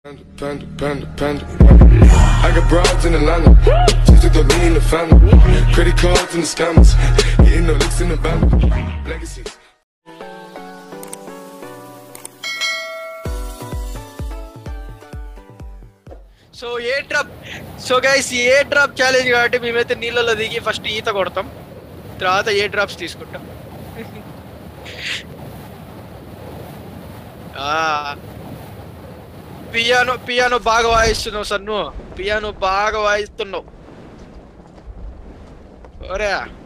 Panda, panda, panda, panda. I got broads in Atlanta. Just took the lean in the family. Credit cards and the scammers. Getting no licks in the van. Legacies. So air drop so guys air drop challenge కాబట్టి మేమైతే నీళ్ళలో దిగి first ఈత కొడతాం తర్వాత air drops తీసుకుంటాం piano piano బాగా వాయిస్తున్నావు సన్ను పియానో బాగా వాయిస్తున్నావు ఒరే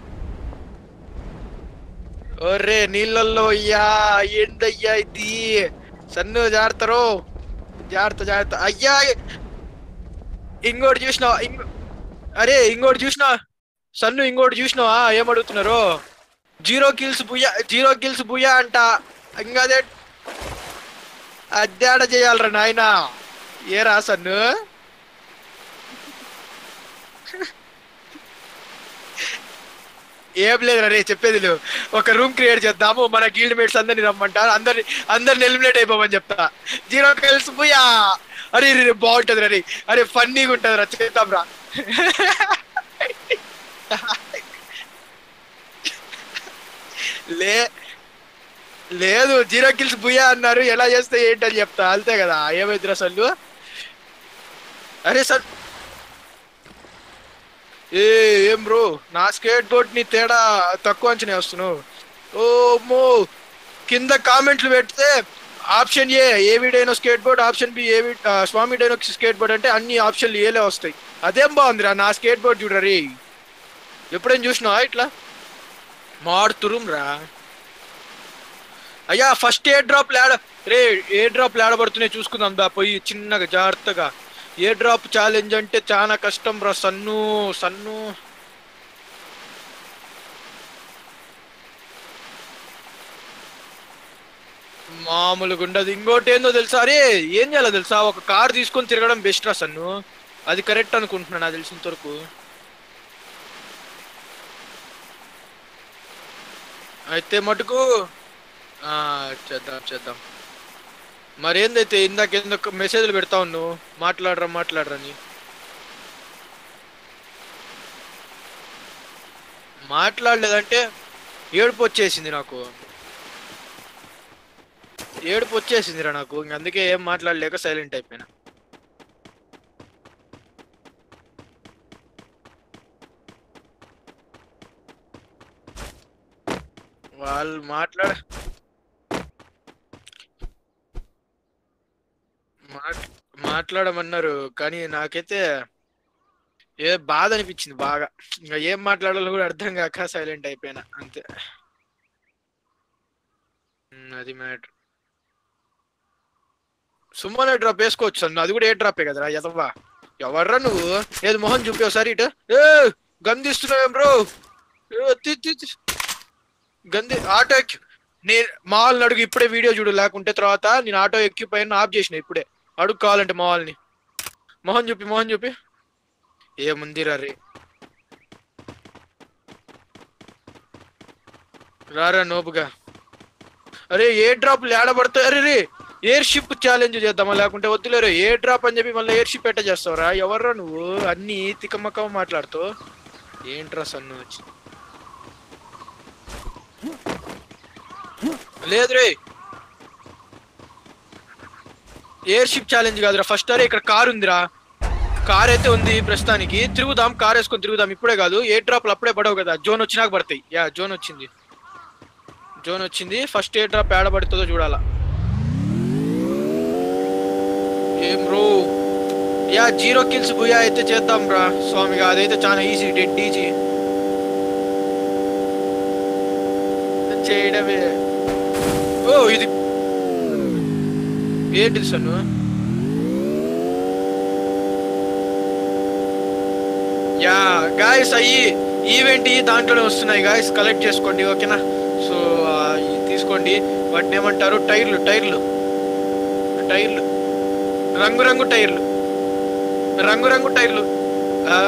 ఒరే నీళ్ళల్లో అయ్యా ఏందయ్యా ఇది సన్ను జాగ్రత్తరో జాగ్రత్త జాగ్రత్త అయ్యా ఇంకోటి చూసినావా ఇంకో అరే ఇంకోటి చూసినా సన్ను ఇంకోటి చూసినావా ఏమడుగుతున్నారు zero kills booyah zero kills booyah అంట ఇంకా అదే అద్దాడ చేయాలరా నాయన ఏరా సన్ను ఏం లేదు రే చెప్పేది లేవు ఒక రూమ్ క్రియేట్ చేద్దాము మన గిల్డ్ మేట్స్ అందరిని రమ్మంటారు అందరి అందరిని ఎలిమినేట్ అయిపోమని చెప్తా జీరో కిల్స్ బుయ్యా అరే రే బాగుంటది రే అరే ఫన్నీగా ఉంటది రా చేద్దాం రా లే లేదు జీరో కిల్స్ బుయ్యా అన్నారు ఎలా చేస్తే ఏంటని చెప్తా అంతే కదా ఏమైంది అసలు అరే సార్ ఏ ఏం బ్రో నా స్కేట్ బోర్డ్ ని తేడా తక్కువ అంచనా వస్తున్నావు ఓ మో కింద కామెంట్లు పెడితే ఆప్షన్ ఏ ఏవి dino skateboard option B ఏవి ఆ, స్వామి డైనో స్కేట్ బోర్డ్ అంటే అన్ని ఆప్షన్లు ఏలే వస్తాయి అదేం బాగుందిరా నా స్కేట్ బోర్డ్ చూడరీ ఎప్పుడైనా చూసినావా ఇట్లా మాడుతురుం రా అయ్యా ఫస్ట్ ఏ డ్రాప్ లాడ రే ఏ డ్రాప్ లాడబడుతున్నాయి చూసుకుందాం దా పోయి చిన్నగా జాగ్రత్తగా ఏ డ్రాప్ ఛాలెంజ్ అంటే చాలా కష్టం రా సన్ను సన్ను మామూలుగా ఉండదు ఇంకోటి ఏందో తెలుసా అరే ఏం చేయాలో తెలుసా ఒక కార్ తీసుకొని తిరగడం బెస్ట్ రా సన్ను అది కరెక్ట్ అనుకుంటున్నా నాకు తెలిసినంత వరకు అయితే మటుకు ఆ, చేద్దాం చేద్దాం మరేందైతే ఇందాక ఎందుకు మెసేజ్లు పెడతా నువ్వు మాట్లాడరా మాట్లాడరని మాట్లాడలేదంటే ఏడుపు వచ్చేసింది నాకు ఏడుపు వచ్చేసిందిరా నాకు ఇంక అందుకే ఏం మాట్లాడలేక సైలెంట్ అయిపోయినా వాళ్ళు మాట్లాడ మాట్- మాట్లాడమన్నారు కానీ నాకైతే ఏ బాధ అనిపించింది బాగా ఇంకా ఏం మాట్లాడాలో కూడా అర్థం కాక సైలెంట్ అయిపోయినా అంతే ఉమ్, అది మ్యాటర్ సుమ్మనే డ్రాప్ వేసుకోవచ్చు అన్న అది కూడా ఏ డ్రాపే కదరా ఎదవా ఎవర్రా నువ్వు ఏది మొహం చూపి ఒకసారి ఇటు ఏ గంధిస్తున్నావేం బ్రో గంధి ఆటో ఎక్కి నేను మాల్ని అడుగు ఇప్పుడే వీడియో చూడు లేకుంటే తర్వాత నేను ఆటో ఎక్కి పైన ఆఫ్ చేసిన ఇప్పుడే అడుగు కావాలంటే మాల్ని మొహం చూపి మొహం చూపి ఏముంది రే రారా నోపుగా అరే ఏ డ్రాప్ లేడబడతాయి అరే రే ఎయిర్ షిప్ ఛాలెంజ్ చేద్దామా లేకుంటే వద్దులేరు ఏ డ్రాప్ అని చెప్పి మళ్ళీ ఎయిర్ షిప్ ఎట్ట చేస్తావురా ఎవర్రా నువ్వు అన్ని తికమకం మాట్లాడుతావు ఏంట్రా సన్ను వచ్చి లేదు రే ఎయిర్ షిప్ ఛాలెంజ్ కాదురా ఫస్ట్ అరే ఇక్కడ కార్ ఉందిరా కార్ అయితే ఉంది ప్రస్తుతానికి తిరుగుదాం కార్ వేసుకొని తిరుగుదాం ఇప్పుడే కాదు ఏ డ్రాప్లు అప్పుడే పడవు కదా జోన్ వచ్చినాక పడతాయి యా జోన్ వచ్చింది జోన్ వచ్చింది ఫస్ట్ ఏ డ్రాప్ ఏడ పడుతుందో చూడాలా ఏం bro yeah zero kills booyah అయితే చేద్దాం రా స్వామిగా అదైతే చాలా ఈజీ డెడ్ ఈజీ చేయడమే ఓ ఇది ఏంటిది సన్ను యా గాయస్ అయ్యి ఈవెంట్ ఈ దాంట్లోనే వస్తున్నాయి గాయస్ కలెక్ట్ చేసుకోండి ఓకేనా సో ఆ, ఇవి తీసుకోండి వాటిని ఏమంటారు టైర్లు టైర్లు టైర్లు రంగురంగు టైర్లు రంగురంగు టైర్లు ఆ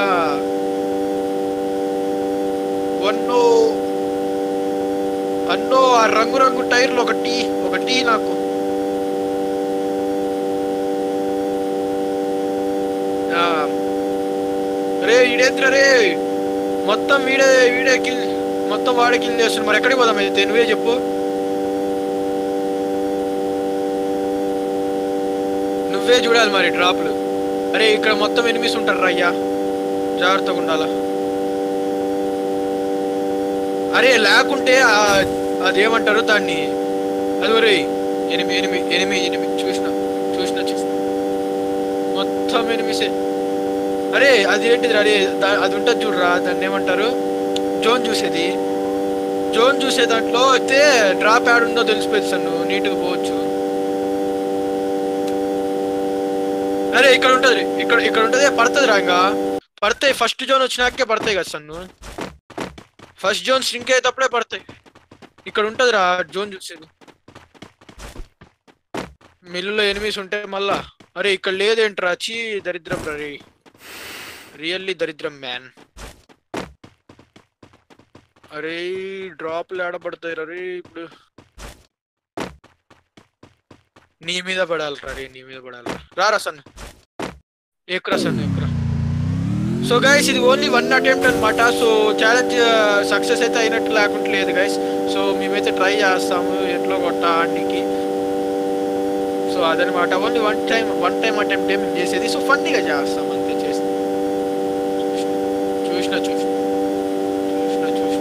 వన్నో అన్నో ఆ రంగురంగు టైర్లు ఒక టీ ఒక టీ నాకు వీడేంద్ర రే మొత్తం వీడే వీడే కిల్ మొత్తం వాడే కిల్ చేస్తున్నాడు మరి ఎక్కడికి పోదాం అయితే నువ్వే చెప్పు నువ్వే చూడాలి మరి డ్రాప్లు అరే ఇక్కడ మొత్తం ఎనిమిస్ ఉంటారు అయ్యా జాగ్రత్తగా ఉండాలా అరే లేకుంటే ఆ- అదేమంటారు దాన్ని అది ఒరే ఎనిమిది ఎనిమిది ఎనిమిది ఎనిమిది చూసిన చూసిన చూసిన మొత్తం ఎనిమిసే అరే అది ఏంటిది అరే దా- అది ఉంటుంది చూడరా దాన్ని ఏమంటారు జోన్ చూసేది జోన్ చూసే దాంట్లో అయితే డ్రాప్ యాడ్ ఉందో తెలిసిపోయింది సన్ను నీట్గా పోవచ్చు అరే ఇక్కడ ఉంటది ఇక్కడ ఇక్కడ ఉంటది పడుతుంది రాగా పడతాయి ఫస్ట్ జోన్ వచ్చినాకే పడతాయి కదా సన్ను ఫస్ట్ జోన్ స్ట్రింక్ అయ్యేటప్పుడే పడతాయి ఇక్కడ ఉంటది రా జోన్ చూసేది మిల్లులో ఎనిమిస్ ఉంటే మళ్ళా అరే ఇక్కడ లేదేంట్రా చీ దరిద్రం రా రే రియల్లీ దరిద్రం మ్యాన్ అరే డ్రాప్లు ఆడబడతాయి రే ఇప్పుడు నీ మీద పడాలి రా రే నీ మీద పడాలి రారా సన్ ఎక్కురా సన్ ఎక్కురా సో గైస్ ఇది ఓన్లీ వన్ అటెంప్ట్ అనమాట సో ఛాలెంజ్ సక్సెస్ అయితే అయినట్టు లేకుండా లేదు గైస్ సో మేమైతే ట్రై చేస్తాము ఎట్లో కొట్టడానికి సో అదనమాట only one time one time attempt ఏమి చేసేది సో ఫన్నీగా చేస్తాం అంతే చేస్తాం చూసిన చూసిన చూసిన చూసిన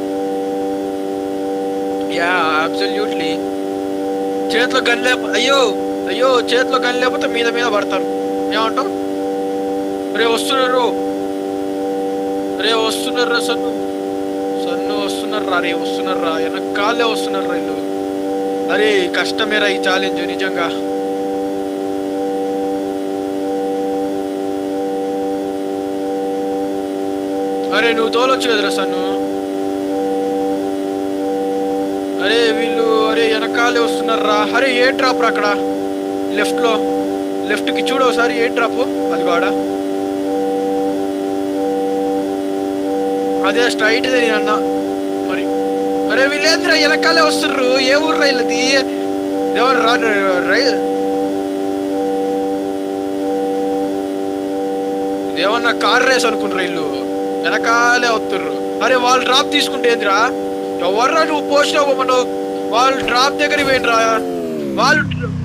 యా అబ్సల్యూట్లీ చేతిలో గన్ లేక అయ్యో అయ్యో చేతిలో గన్ లేకపోతే మీద మీద పడతారు ఏమంటావు రే వస్తున్నారు రే వస్తున్నారు రా సన్ను సన్ను వస్తున్నారు రా రే వస్తున్నారు రా వెనకాలే వస్తున్నారు రా వీళ్ళు అరే కష్టమేరా ఈ ఛాలెంజ్ నిజంగా అరే నువ్వు తోలొచ్చు కదరా సన్ను అరే వీళ్ళు అరే వెనకాలే వస్తున్నారు రా అరే ఏ డ్రాప్ రా అక్కడ లెఫ్ట్ లో లెఫ్ట్ కి చూడు ఒకసారి ఏ డ్రాప్ అది కూడా అదే స్ట్రైట్ నేను అన్న మరి అరే వీళ్ళేంద్రా వెనకాలే వస్తుర్రు ఏ ఊరు రైలుది ఎవరు రా రైలు ఇదేమన్నా కార్ రేస్ అనుకుంటారు ఇల్లు వెనకాలే వస్తుర్రు అరే వాళ్ళు డ్రాప్ తీసుకుంటే ఏందిరా ఎవర్రా నువ్వు పోసినావు మనం వాళ్ళు డ్రాప్ దగ్గరికి పోయినరా వాళ్ళు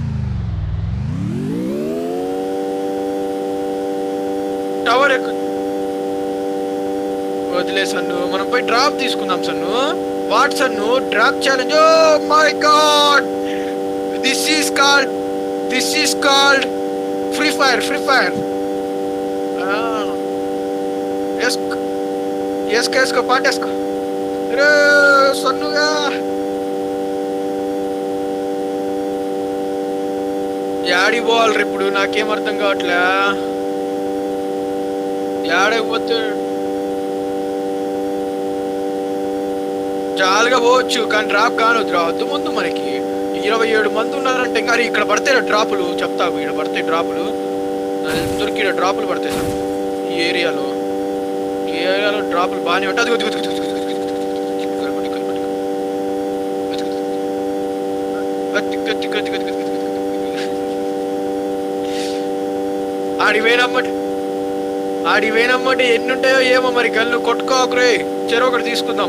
టవర్ ఎక్కు వదిలే సన్ను మనం పోయి డ్రాప్ తీసుకుందాం Sannu what Sannu drop challenge oh my god this is called this is called free fire free fire వేసుకో వేసుకో వేసుకో పాటేసుకో రే సన్నుగా యాడి పోవాలి ఇప్పుడు నాకేం అర్థం కావట్లే యాడకపోతే జాలుగా పోవచ్చు కానీ డ్రాప్ కానొద్దు రావద్దు ముందు మనకి ఇరవై ఏడు మంది ఉన్నారంటే ఇంకా అరే ఇక్కడ పడతాయి డ్రాపులు చెప్తాకు ఇక్కడ పడతాయి డ్రాపులు దొరికి ఇక్కడ డ్రాపులు పడతాయి సార్ ఈ ఏరియాలో ఈ ఏరియాలో డ్రాపులు బాగానే ఉంటాయి అదిగో, అదిగో, అదిగో, అదిగో, అదిగో, అదిగో, అదిగో, అదిగో, అదిగో, అదిగో, అదిగో, అదిగో, అదిగో, అదిగో, అదిగో, అదిగో. ఆడికి పోయినమ్మటి ఆడికి పోయినమ్మటి ఎన్ని ఉంటాయో ఏమో మరి గల్లు కొట్టుకోకరే చెరో ఒకటి తీసుకుందాం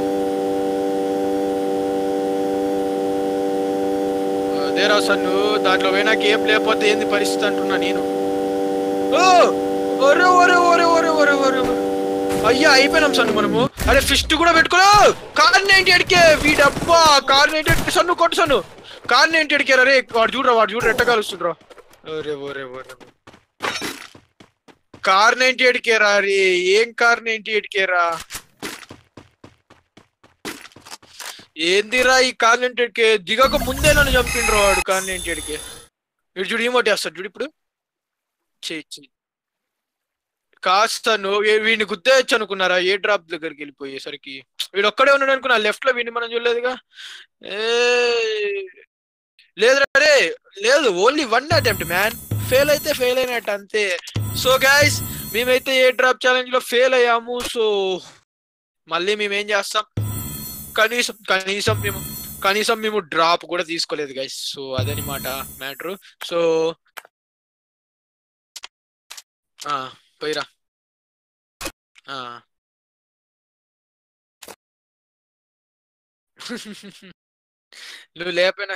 అదేరా సన్ను దాంట్లో పోయినాక ఏం లేకపోతే ఏంది పరిస్థితి అంటున్నా నేను ఓ ఒరే ఒరే ఒరే ఒరే ఒరే ఒరే ఒరే. అయ్యా అయిపోయినాం సన్ను మనము అరే ఫిస్ట్ కూడా పెట్టుకున్నా కార్ నైన్టీ ఎడికే వీడబ్బా కార్ నైన్టీ ఎడికే సన్ను కొట్టు సన్ను కార్ నైన్టీ ఎడికే రే వాడు చూడరా వాడు చూడరా ఎట్ట కలుస్తుండ్రా ఒరే ఒరే ఒరే కార్ నైన్టీ ఎయిట్ రా రే ఏం కార్ నైన్టీ ఎయిట్ రా ఏందిరా ఈ కార్ నైన్టీ ఎయిట్ కే దిగక ముందే నన్ను చంపిండ్రు వాడు కార్ నైన్టీ ఎయిట్ కే వీడు చూడు ఏమోటి వేస్తాడు చూడు ఇప్పుడు చెయ్యి చెయ్యి కాస్త నువ్వు ఏ- వీడిని గుద్దేయచ్చు అనుకున్నారా ఏ డ్రాప్ దగ్గరికి వెళ్ళిపోయేసరికి వీడు ఒక్కడే ఉన్నాడు అనుకున్నా లెఫ్ట్ లో వీడిని మనం చూడలేదుగా ఏ లేదు రే లేదు only one attempt man fail అయితే ఫెయిల్ అయినట్టు అంతే సో గైస్ మేమైతే ఏ డ్రాప్ ఛాలెంజ్ లో ఫెయిల్ అయ్యాము సో మళ్ళీ మేము ఏం చేస్తాం కనీసం కనీసం మేము కనీసం మేము డ్రాప్ కూడా తీసుకోలేదు గైస్ సో అదనమాట మ్యాటర్ సో పోయిరా ఆ. నువ్వు లేకపోయినా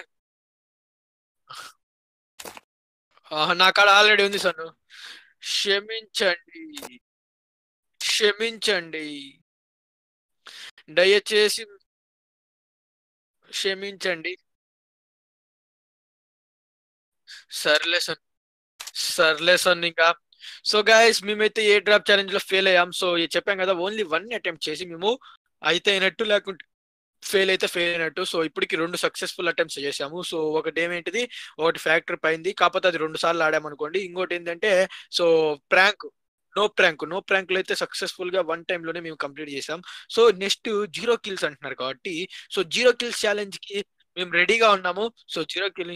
ఆహా, నా కాడ ఆల్రెడీ ఉంది సార్ క్షమించండి క్షమించండి దయచేసి క్షమించండి సర్లే సార్ సర్లే సార్ ఇంకా సో గాయస్ మేమైతే ఏ డ్రాప్ ఛాలెంజ్ లో ఫెయిల్ అయ్యాం సో చెప్పాం కదా ఓన్లీ వన్ అటెంప్ట్ చేసి మేము అయితే అయినట్టు లేకుంటే ఫెయిల్ అయితే ఫెయిల్ అయినట్టు సో ఇప్పటికి రెండు సక్సెస్ఫుల్ అటెంప్ట్స్ చేసాము సో ఒకటి ఏమేంటిది ఒకటి ఫ్యాక్టరీ పైంది కాకపోతే అది రెండు సార్లు ఆడామనుకోండి ఇంకోటి ఏంటంటే so prank no prank no prank లో అయితే సక్సెస్ఫుల్ గా వన్ టైమ్ లోనే మేము కంప్లీట్ చేసాం సో నెక్స్ట్ జీరో కిల్స్ అంటున్నారు కాబట్టి సో జీరో కిల్స్ ఛాలెంజ్ కి మేము రెడీగా ఉన్నాము సో జీరో కిల్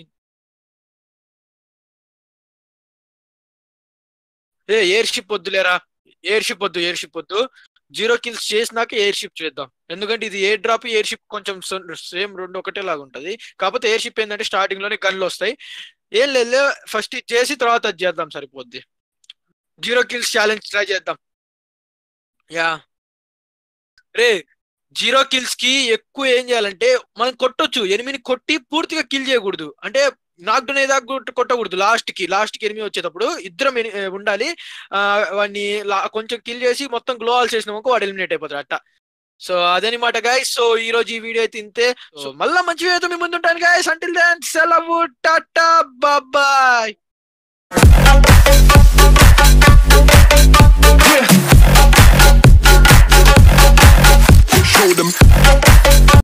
ఏ ఎయిర్ షిప్ వద్దులేరా ఎయిర్ షిప్ వద్దు ఎయిర్ షిప్ వద్దు జీరో కిల్స్ చేసినాక ఎయిర్ షిప్ చేద్దాం ఎందుకంటే ఇది ఎయిర్ డ్రాప్ ఎయిర్ షిప్ కొంచెం సేమ్ రెండు ఒకటే లాగా ఉంటది కాకపోతే ఎయిర్ షిప్ ఏంటంటే స్టార్టింగ్ లోనే గన్లు వస్తాయి ఏం లేదు ఫస్ట్ ఇది చేసి తర్వాత అది చేద్దాం సరిపోద్ది జీరో కిల్స్ ఛాలెంజ్ ట్రై చేద్దాం యా రే జీరో కిల్స్ కి ఎక్కువ ఏం చేయాలంటే మనం కొట్టొచ్చు ఎనిమిది కొట్టి పూర్తిగా కిల్ చేయకూడదు అంటే నాక్ డౌన్ అయ్యేదాకా కొట్ట- కొట్టకూడదు లాస్ట్ కి లాస్ట్ కి ఎనిమిది వచ్చేటప్పుడు ఇద్దరం ఎని- ఏ, ఉండాలి ఆ, వాడిని లా- కొంచెం కిల్ చేసి మొత్తం గ్లో ఆల్ చేసినామనుకో వాడు ఎలిమినేట్ అయిపోతాడు అట్ట సో అదనమాట గాయస్ సో ఈ రోజు ఈ వీడియో అయితే ఇంతే సో మళ్ళా మంచి వీడియోతో మీ ముందు ఉంటాను గాయస్ అంటిల్ దెన్ సెలవు టాటా బాబాయ్ Show them.